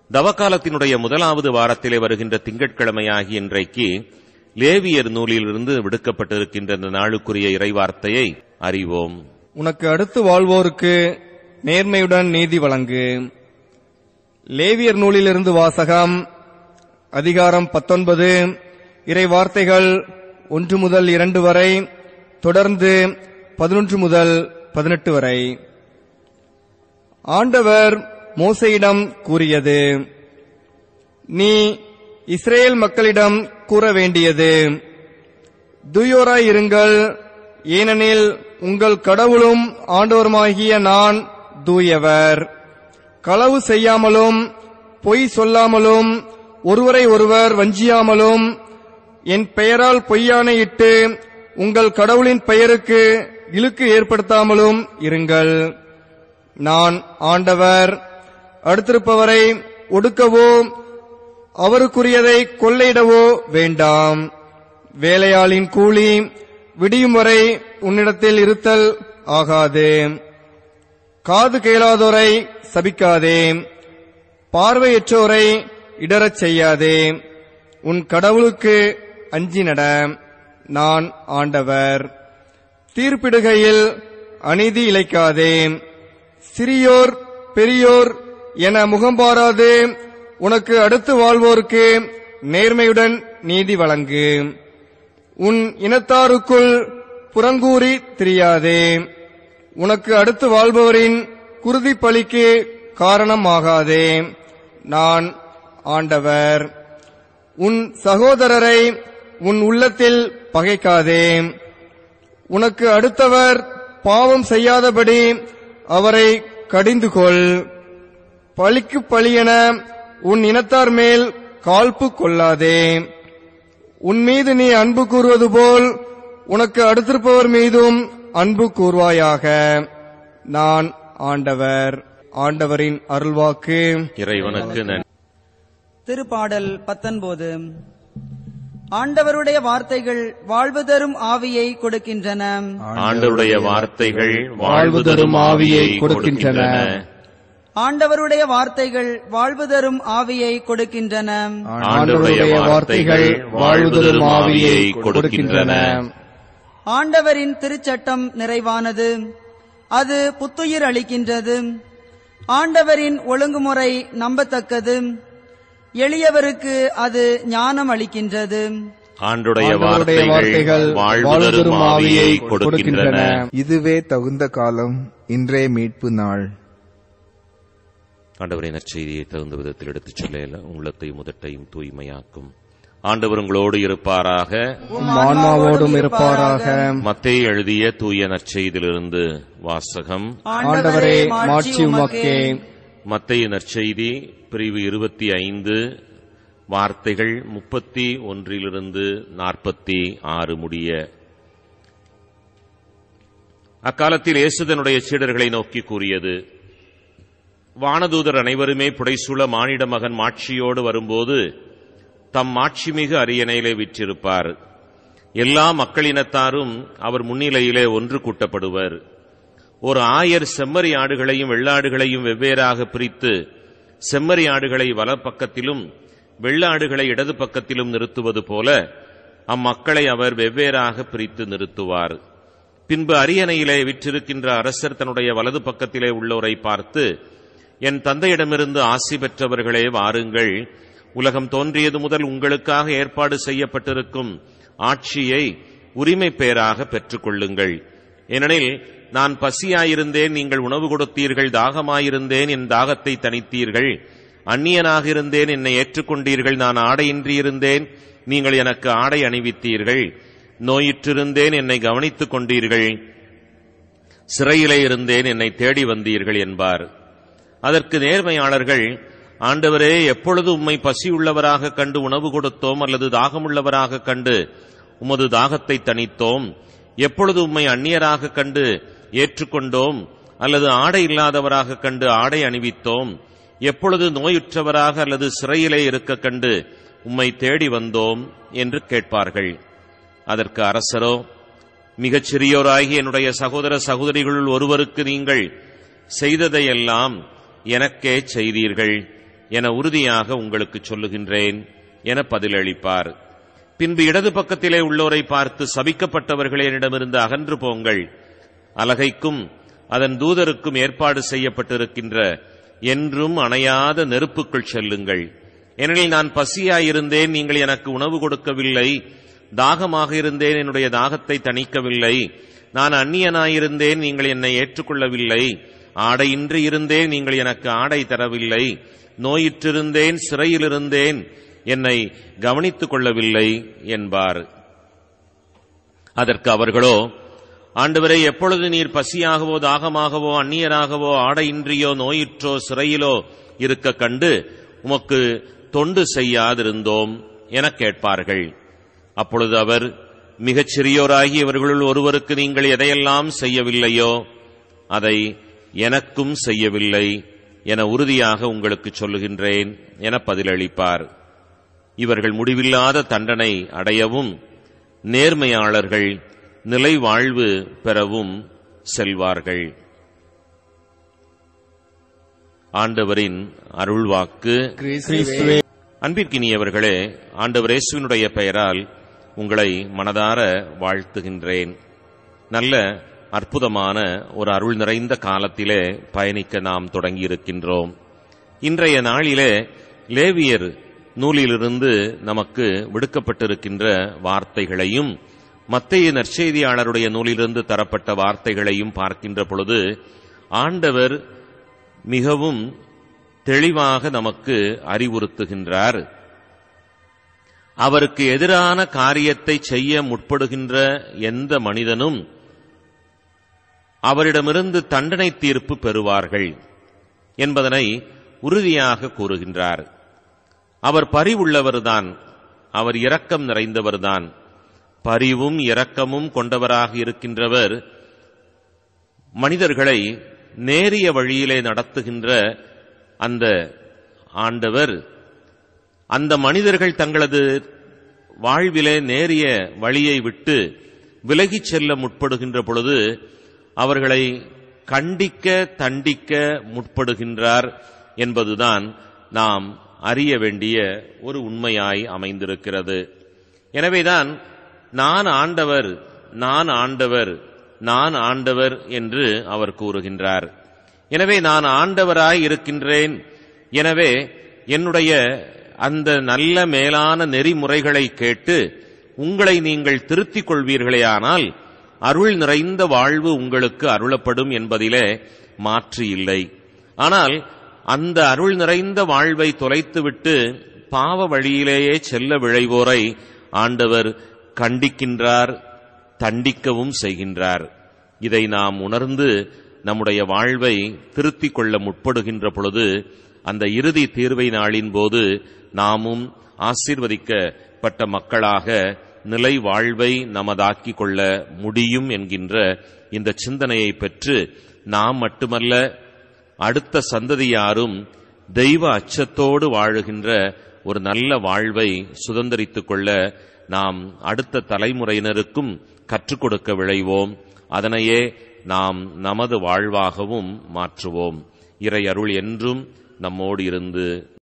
தவக்காலத்தினுடைய முதலாவது வாரத்திலே வருகின்ற திங்கட்கிழமையாகிய இன்றைக்கு லேவியர் நூலிலிருந்து விடுக்கப்பட்டிருக்கின்ற இந்த நாளுக்குரிய இறைவார்த்தையை அறிவோம் உனக்கு அடுத்து வாழ்வோருக்கு நேர்மையுடன் நீதி வழங்கு லேவியர் நூலிலிருந்து வாசகம் அதிகாரம் பத்தொன்பது இறை வார்த்தைகள் ஒன்று முதல் இரண்டு வரை தொடர்ந்து பதினொன்று முதல் பதினெட்டு வரை ஆண்டவர் மோசையிடம் கூறியது நீ இஸ்ரேல் மக்களிடம் கூற வேண்டியது துயோராய் இருங்கள் ஏனெனில் உங்கள் கடவுளும் ஆண்டவருமாகிய நான் தூயவர் களவு செய்யாமலும் பொய் சொல்லாமலும் ஒருவரை ஒருவர் வஞ்சியாமலும் என் பெயரால் பொய்யானையிட்டு உங்கள் கடவுளின் பெயருக்கு இழுக்கு ஏற்படுத்தாமலும் இருங்கள் நான் ஆண்டவர் அடுத்திருப்பவரை ஒடுக்கவோ அவருக்குரியதை கொள்ளையிடவோ வேண்டாம் வேலையாளின் கூலி விடியும் வரை உன்னிடத்தில் இருத்தல் ஆகாது காது கேளாதோரை சபிக்காதே பார்வையற்றோரை இடறச் செய்யாதே உன் கடவுளுக்கு அஞ்சி நட நான் ஆண்டவர் தீர்ப்பிடுகையில் அநீதி இழைக்காதே சிறியோர் பெரியோர் என முகம்பாராது உனக்கு அடுத்து வாழ்வோருக்கு நேர்மையுடன் நீதி வழங்கு உன் இனத்தாருக்குள் புறங்கூறி திரியாதே உனக்கு அடுத்து வாழ்பவரின் குருதி பலிக்கு காரணமாகாதே நான் ஆண்டவர் உன் சகோதரரை உன் உள்ளத்தில் பகைக்காதே உனக்கு அடுத்தவர் பாவம் செய்யாதபடி அவரை கடிந்து கொள் பழிக்கு பழியென உன் இனத்தார் மேல் காழ்ப்பு கொள்ளாதே உன் மீது நீ அன்பு கூறுவது போல் உனக்கு அடுத்திருப்பவர் மீதும் அன்பு கூர்வாயாக நான் ஆண்டவர் ஆண்டவரின் அருள்வாக்கு இறைவனுக்கு நன்றி திருப்பாடல் பத்தொன்பது ஆண்டவருடைய வார்த்தைகள் வாழ்வு தரும் ஆவியை கொடுக்கின்றன ஆண்டவருடைய வார்த்தைகள் வாழ்வு தரும் ஆவியை கொடுக்கின்றன ஆண்டவருடைய வார்த்தைகள் வாழ்வு தரும் ஆவியை கொடுக்கின்றன ஆண்டவருடைய வார்த்தைகள் வாழ்வு தரும் ஆவியை கொடுக்கின்றன ஆண்டவரின் திருச்சட்டம் நிறைவானது அது புத்துயிர் அளிக்கின்றது ஆண்டவரின் ஒழுங்குமுறை நம்பத்தக்கது எளியவருக்கு அது ஞானம் அளிக்கின்றது ஆண்டுடைய ஆண்டவருடைய வார்த்தைகள் வாழ்வு தரும் ஆவியை கொடுக்கின்றன இதுவே தகுந்த காலம் இன்றைய மீட்பு நாள் ஆண்டவரின் நற்செய்தியை தகுந்த விதத்தில் எடுத்துச் சொல்ல உள்ளத்தையும் முதட்டையும் தூய்மையாக்கும் ஆண்டவர் உங்களோடு இருப்பாராக உம் ஆன்மாவோடும் இருப்பாராக மத்தேயு எழுதிய தூய நற்செய்தியிலிருந்து வாசகம் ஆண்டவரே மாட்சி உமக்கே மத்தேயு நற்செய்தி பிரிவு இருபத்தி ஐந்து வார்த்தைகள் முப்பத்தி ஒன்றிலிருந்து நாற்பத்தி ஆறு முடிய அக்காலத்தில் இயேசுதனுடைய சீடர்களை நோக்கி கூறியது வானதூதர் அனைவருமே புடைசூழ மானிட மகன் மாட்சியோடு வரும்போது தம் மாட்சிமிகு அரியணையிலே விற்றிருப்பார் எல்லா மக்களினத்தாரும் அவர் முன்னிலையிலே ஒன்று கூட்டப்படுவர் ஒரு ஆயர் செம்மறி ஆடுகளையும் வெள்ளாடுகளையும் வெவ்வேறாக பிரித்து செம்மறி ஆடுகளை வலப்பக்கத்திலும் வெள்ளாடுகளை இடது பக்கத்திலும் நிறுத்துவது போல அம்மக்களை அவர் வெவ்வேறாக பிரித்து நிறுத்துவார் பின்பு அரியணையிலே விற்றிருக்கின்ற அரசர் தன்னுடைய வலது பக்கத்திலே உள்ளோரை பார்த்து என் தந்தையிடமிருந்து ஆசி பெற்றவர்களே வாருங்கள் உலகம் தோன்றியது முதல் உங்களுக்காக ஏற்பாடு செய்யப்பட்டிருக்கும் ஆட்சியை உரிமை பேராக பெற்றுக்கொள்ளுங்கள் ஏனெனில் நான் பசியாயிருந்தேன் நீங்கள் உணவு கொடுத்தீர்கள் தாகமாயிருந்தேன் என் தாகத்தை தணித்தீர்கள் அந்நியனாக இருந்தேன் என்னை ஏற்றுக்கொண்டீர்கள் நான் ஆடையின்றி இருந்தேன் நீங்கள் எனக்கு ஆடை அணிவித்தீர்கள் நோயுற்றிருந்தேன் என்னை கவனித்துக் கொண்டீர்கள் சிறையிலே இருந்தேன் என்னை தேடி வந்தீர்கள் என்பார் அதற்கு நேர்மையாளர்கள் ஆண்டவரே எப்பொழுது உம்மை பசியுள்ளவராக கண்டு உணவு கொடுத்தோம் அல்லது தாகமுள்ளவராக கண்டு உமது தாகத்தை தணித்தோம் எப்பொழுது உம்மை அந்நியராக கண்டு ஏற்றுக்கொண்டோம் அல்லது ஆடை இல்லாதவராக கண்டு ஆடை அணிவித்தோம் எப்பொழுது நோயுற்றவராக அல்லது சிறையிலே இருக்க கண்டு உம்மை தேடி வந்தோம் என்று கேட்பார்கள் அதற்கு அரசரோ மிகச் சிறியோராகி என்னுடைய சகோதர சகோதரிகளுள் ஒருவருக்கு நீங்கள் செய்ததையெல்லாம் எனக்கே செய்தீர்கள் என உறுதியாக உங்களுக்கு சொல்லுகின்றேன் என பதிலளிப்பார் பின்பு இடது பக்கத்திலே உள்ளோரை பார்த்து சபிக்கப்பட்டவர்களே என்னிடமிருந்து அகன்று போங்கள் அலகைக்கும் அதன் தூதருக்கும் ஏற்பாடு செய்யப்பட்டிருக்கின்ற என்றும் அணையாத நெருப்புக்குள் செல்லுங்கள் ஏனெனில் நான் பசியாயிருந்தேன் நீங்கள் எனக்கு உணவு கொடுக்கவில்லை தாகமாக இருந்தேன் என்னுடைய தாகத்தை தணிக்கவில்லை நான் அந்நியனாயிருந்தேன் நீங்கள் என்னை ஏற்றுக்கொள்ளவில்லை ஆடையின்றி இருந்தேன் நீங்கள் எனக்கு ஆடை தரவில்லை நோயிற்றிருந்தேன் சிறையிலிருந்தேன் என்னை கவனித்துக் கொள்ளவில்லை என்பார் அதற்கு அவர்களோ ஆண்டவரை எப்பொழுது நீர் பசியாகவோ தாகமாகவோ அந்நியராகவோ ஆடையின்றியோ நோயிற்றோ சிறையிலோ இருக்க கண்டு உமக்கு தொண்டு செய்யாதிருந்தோம் எனக் கேட்பார்கள் அப்பொழுது அவர் மிகச் சிறியோராகி இவர்களுள் ஒருவருக்கு நீங்கள் எதையெல்லாம் செய்யவில்லையோ அதை எனக்கும் செய்யவில்லை என உறுதியாக உங்களுக்கு சொல்லுகின்றேன் என பதிலளிப்பார் இவர்கள் முடிவில்லாத தண்டனை அடையவும் நேர்மையாளர்கள் நிலை வாழ்வு பெறவும் செல்வார்கள் ஆண்டவரின் அருள்வாக்கு கிறிஸ்துவே அன்பிற்கினியவர்களே ஆண்டவர் இயேசுவினுடைய பெயரால் உங்களை மனதார வாழ்த்துகின்றேன் நல்ல அற்புதமான ஒரு அருள் நிறைந்த காலத்திலே பயணிக்க நாம் தொடங்கியிருக்கின்றோம் இன்றைய நாளிலே லேவியர் நூலிலிருந்து நமக்கு விடுக்கப்பட்டிருக்கின்ற வார்த்தைகளையும் மத்திய நற்செய்தியாளருடைய நூலிலிருந்து தரப்பட்ட வார்த்தைகளையும் பார்க்கின்ற பொழுது ஆண்டவர் மிகவும் தெளிவாக நமக்கு அறிவுறுத்துகின்றார் அவருக்கு எதிரான காரியத்தை செய்ய முற்படுகின்ற எந்த மனிதனும் அவரிடமிருந்து தண்டனை தீர்ப்பு பெறுவார்கள் என்பதனை உறுதியாக கூறுகின்றார் அவர் பரிவுள்ளவர்தான் அவர் இரக்கம் நிறைந்தவர்தான் பரிவும் இரக்கமும் கொண்டவராக இருக்கின்றவர் மனிதர்களை நேரிய வழியிலே நடத்துகின்ற அந்த ஆண்டவர் அந்த மனிதர்கள் தங்களது வாழ்விலே நேரிய வழியை விட்டு விலகிச் செல்ல முற்படுகின்ற பொழுது அவர்களை கண்டிக்க தண்டிக்க முற்படுகின்றார் என்பதுதான் நாம் அறிய வேண்டிய ஒரு உண்மையாய் அமைந்திருக்கிறது எனவேதான் நான் ஆண்டவர் நான் ஆண்டவர் நான் ஆண்டவர் என்று அவர் கூறுகின்றார் எனவே நான் ஆண்டவராய் இருக்கின்றேன் எனவே என்னுடைய அந்த நல்ல மேலான நெறிமுறைகளை கேட்டு உங்களை நீங்கள் திருத்திக் கொள்வீர்களேயானால் அருள் நிறைந்த வாழ்வு உங்களுக்கு அருளப்படும் என்பதிலே மாற்று இல்லை ஆனால் அந்த அருள் நிறைந்த வாழ்வை தொலைத்துவிட்டு பாவ வழியிலேயே செல்ல விழைவோரை ஆண்டவர் கண்டிக்கின்றார் தண்டிக்கவும் செய்கின்றார் இதை நாம் உணர்ந்து நம்முடைய வாழ்வை திருத்திக் கொள்ள முற்படுகின்ற பொழுது அந்த இறுதி தீர்வை நாளின் போது நாமும் ஆசீர்வதிக்கப்பட்ட மக்களாக நிலை வாழ்வை நமதாக்கிக் கொள்ள முடியும் என்கின்ற இந்த சிந்தனையை பெற்று நாம் மட்டுமல்ல அடுத்த சந்ததியாரும் தெய்வ அச்சத்தோடு வாழுகின்ற ஒரு நல்ல வாழ்வை சுதந்திரித்துக் கொள்ள நாம் அடுத்த தலைமுறையினருக்கும் கற்றுக் கொடுக்க விழைவோம் அதனையே நாம் நமது வாழ்வாகவும் மாற்றுவோம் இறை அருள் என்றும் நம்மோடு இருந்து